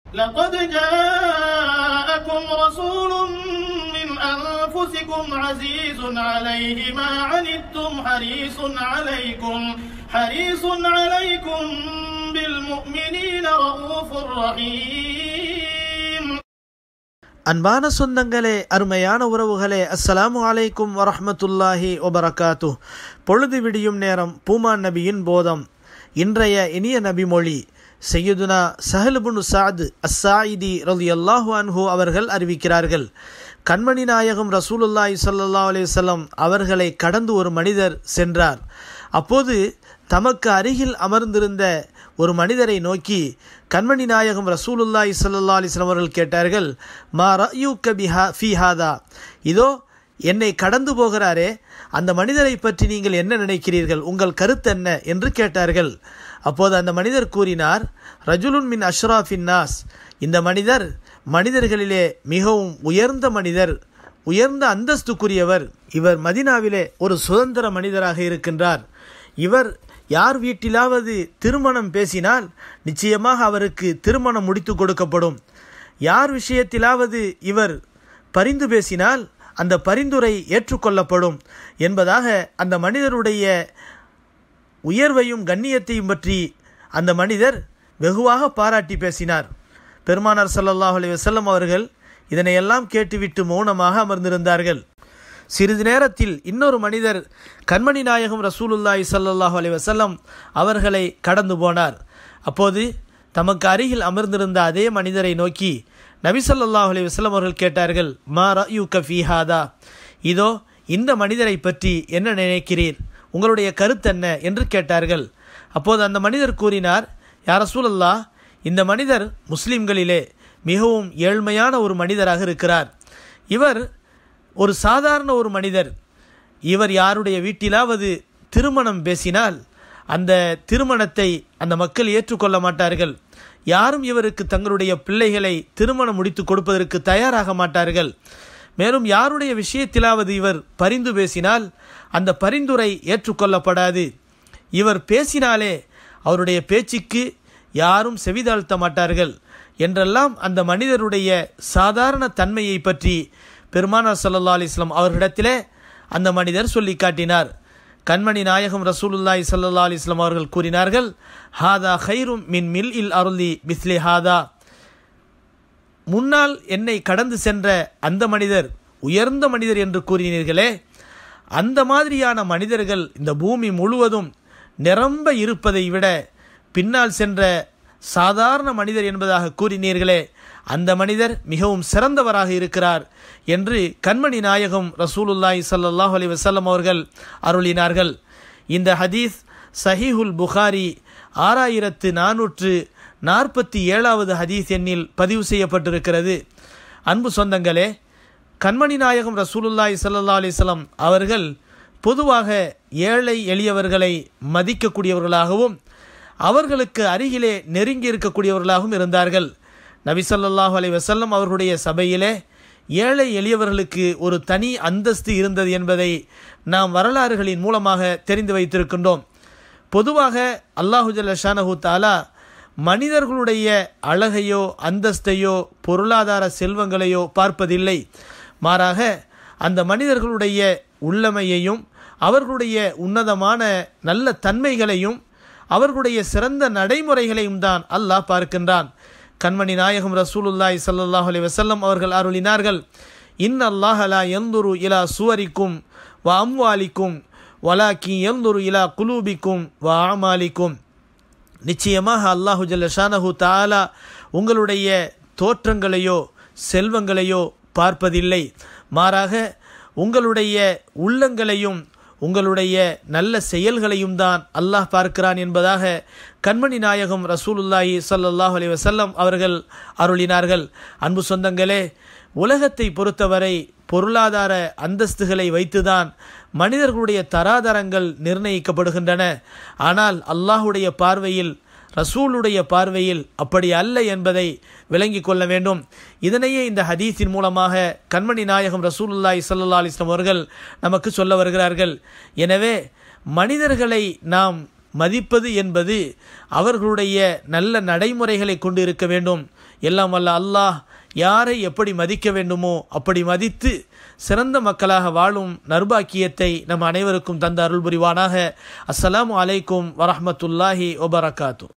لقد جاءكم رسول من أنفسكم عزيز عليه ما عنتم حريص عليكم حريص عليكم بالمؤمنين رؤوف رحيم அன்பான சொந்தங்களே அருமையான உறவுகளே அஸ்ஸலாமு அலைக்கும் வரஹ்மத்துல்லாஹி வபரகாத்து பொழுது விடியும் நேரம் பூமான் நபியின் போதம் இன்றைய இனிய நபி மொழி சையதுனா சஹலுபுனு சாத் அஸ்ஸாயிதி ரலியல்லாஹு அன்ஹு அவர்கள் அறிவிக்கிறார்கள் கண்மணி நாயகம் ரசூலுல்லாஹி ஸல்லல்லாஹு அலைஹி வஸல்லம் அவர்களை கடந்து ஒரு மனிதர் சென்றார் அப்போது தமக்கு அருகில் அமர்ந்திருந்த ஒரு மனிதரை நோக்கி கண்மணி நாயகம் ரசூலுல்லாஹி ஸல்லல்லாஹு அலைஹி வஸல்லம் அவர்கள் கேட்டார்கள் மா ரயூக்க பிஹா ஃபீஹாதா இதோ என்னை கடந்து போகிறாரே அந்த மனிதரை பற்றி நீங்கள் என்ன நினைக்கிறீர்கள் உங்கள் கருத்து என்ன என்று கேட்டார்கள் அப்போது அந்த மனிதர் கூறினார் ரஜுலுன் மின் அஷ்ராஃபின் நாஸ் இந்த மனிதர் மனிதர்களிலே மிகவும் உயர்ந்த மனிதர் உயர்ந்த அந்தஸ்துக்குரியவர் இவர் மதினாவிலே ஒரு சுதந்திர மனிதராக இருக்கின்றார் இவர் யார் வீட்டிலாவது திருமணம் பேசினால் நிச்சயமாக அவருக்கு திருமணம் முடித்து கொடுக்கப்படும் யார் விஷயத்திலாவது இவர் பரிந்து பேசினால் அந்த பரிந்துரை ஏற்றுக்கொள்ளப்படும் என்பதாக அந்த மனிதருடைய உயர்வையும் கண்ணியத்தையும் பற்றி அந்த மனிதர் வெகுவாக பாராட்டி பேசினார் பெருமானார் ஸல்லல்லாஹு அலைஹி வஸல்லம் அவர்கள் இதனையெல்லாம் கேட்டுவிட்டு மௌனமாக அமர்ந்திருந்தார்கள் சிறிது நேரத்தில் இன்னொரு மனிதர் கண்மணி நாயகம் ரசூலுல்லாஹி ஸல்லல்லாஹு அலைஹி வஸல்லம் அவர்களை கடந்து போனார் அப்போது தமக்கு அருகில் அமர்ந்திருந்த அதே மனிதரை நோக்கி நபி ஸல்லல்லாஹு அலைஹி வஸல்லம் அவர்கள் கேட்டார்கள் மா ரயூக ஃபீஹாதா இதோ இந்த மனிதரை பற்றி என்ன நினைக்கிறீர் உங்களுடைய கருத்து என்ன என்று கேட்டார்கள் அப்போது அந்த மனிதர் கூறினார் யார் ரசூலல்லா இந்த மனிதர் முஸ்லிம்களிலே மிகவும் ஏழ்மையான ஒரு மனிதராக இருக்கிறார் இவர் ஒரு சாதாரண ஒரு மனிதர் இவர் யாருடைய வீட்டிலாவது திருமணம் பேசினால் அந்த திருமணத்தை அந்த மக்கள் ஏற்றுக்கொள்ள மாட்டார்கள் யாரும் இவருக்கு தங்களுடைய பிள்ளைகளை திருமணம் முடித்து கொடுப்பதற்கு தயாராக மாட்டார்கள் மேலும் யாருடைய விஷயத்திலாவது இவர் பரிந்து பேசினால் அந்த பரிந்துரை ஏற்றுக்கொள்ளப்படாது இவர் பேசினாலே அவருடைய பேச்சுக்கு யாரும் செவிதாழ்த்த மாட்டார்கள் என்றெல்லாம் அந்த மனிதருடைய சாதாரண தன்மையை பற்றி பெருமானார் சல்லா அலிஸ்லாம் அவர்களிடத்திலே அந்த மனிதர் சொல்லி காட்டினார் கண்மணி நாயகம் ரசூலுல்லாய் சல்லா அலிஸ்லாம் அவர்கள் கூறினார்கள் ஹாதா ஹைரும் மின் மில் இல் அருளி பிஸ்லி ஹாதா முன்னால் என்னை கடந்து சென்ற அந்த மனிதர் உயர்ந்த மனிதர் என்று கூறினீர்களே அந்த மாதிரியான மனிதர்கள் இந்த பூமி முழுவதும் நிரம்ப இருப்பதை விட பின்னால் சென்ற சாதாரண மனிதர் என்பதாக கூறினீர்களே அந்த மனிதர் மிகவும் சிறந்தவராக இருக்கிறார் என்று கண்மணி நாயகம் ரசூலுல்லாய் சல்லாஹ் அலி வசல்லம் அவர்கள் அருளினார்கள் இந்த ஹதீஸ் சஹீஹுல் புகாரி ஆறாயிரத்து நானூற்று நாற்பத்தி ஏழாவது ஹதீஸ் எண்ணில் பதிவு செய்யப்பட்டிருக்கிறது அன்பு சொந்தங்களே கண்மணி நாயகம் ரசூலுல்லாய் சல்லா அலிஸ்லாம் அவர்கள் பொதுவாக ஏழை எளியவர்களை மதிக்கக்கூடியவர்களாகவும் அவர்களுக்கு அருகிலே நெருங்கி இருக்கக்கூடியவர்களாகவும் இருந்தார்கள் நபி ஸல்லல்லாஹு அலைஹி வஸல்லம் அவர்களுடைய சபையிலே ஏழை எளியவர்களுக்கு ஒரு தனி அந்தஸ்து இருந்தது என்பதை நாம் வரலாறுகளின் மூலமாக தெரிந்து வைத்திருக்கின்றோம் பொதுவாக அல்லாஹு ஜல்ல ஷானஹு தாலா மனிதர்களுடைய அழகையோ அந்தஸ்தையோ பொருளாதார செல்வங்களையோ பார்ப்பதில்லை மாறாக அந்த மனிதர்களுடைய உள்ளமையையும் அவர்களுடைய உன்னதமான நல்ல தன்மைகளையும் அவர்களுடைய சிறந்த நடைமுறைகளையும் தான் அல்லாஹ் பார்க்கின்றான் கண்மணி நாயகம் ரசூலுல்லாய் சல்லாஹ் அலி வசல்லம் அவர்கள் அருளினார்கள் இன் அல்லாஹலா எந்துரு இலா சுவரிக்கும் வ அம்வாலிக்கும் வலாக்கி எந்துரு இலா குலூபிக்கும் வ ஆமாலிக்கும் நிச்சயமாக அல்லாஹு ஜல்ல ஷானஹு தாலா உங்களுடைய தோற்றங்களையோ செல்வங்களையோ பார்ப்பதில்லை மாறாக உங்களுடைய உள்ளங்களையும் உங்களுடைய நல்ல செயல்களையும் தான் அல்லாஹ் பார்க்கிறான் என்பதாக கண்மணி நாயகம் ரசூலுல்லாஹி சல்லாஹ் அலி வசல்லம் அவர்கள் அருளினார்கள் அன்பு சொந்தங்களே உலகத்தை பொறுத்தவரை பொருளாதார அந்தஸ்துகளை வைத்துதான் மனிதர்களுடைய தராதரங்கள் நிர்ணயிக்கப்படுகின்றன ஆனால் அல்லாஹுடைய பார்வையில் ரசூலுடைய பார்வையில் அப்படி அல்ல என்பதை விளங்கிக் கொள்ள வேண்டும் இதனையே இந்த ஹதீஸின் மூலமாக கண்மணி நாயகம் ரசூலுல்லாய் சல்லா அலிஸ்லாம் அவர்கள் நமக்கு சொல்ல வருகிறார்கள் எனவே மனிதர்களை நாம் மதிப்பது என்பது அவர்களுடைய நல்ல நடைமுறைகளை கொண்டு இருக்க வேண்டும் எல்லாம் வல்ல அல்லாஹ் யாரை எப்படி மதிக்க வேண்டுமோ அப்படி மதித்து சிறந்த மக்களாக வாழும் நர்பாக்கியத்தை நம் அனைவருக்கும் தந்த அருள் புரிவானாக அஸ்ஸலாமு அலைக்கும் வரஹ்மத்துல்லாஹி வபரகாத்து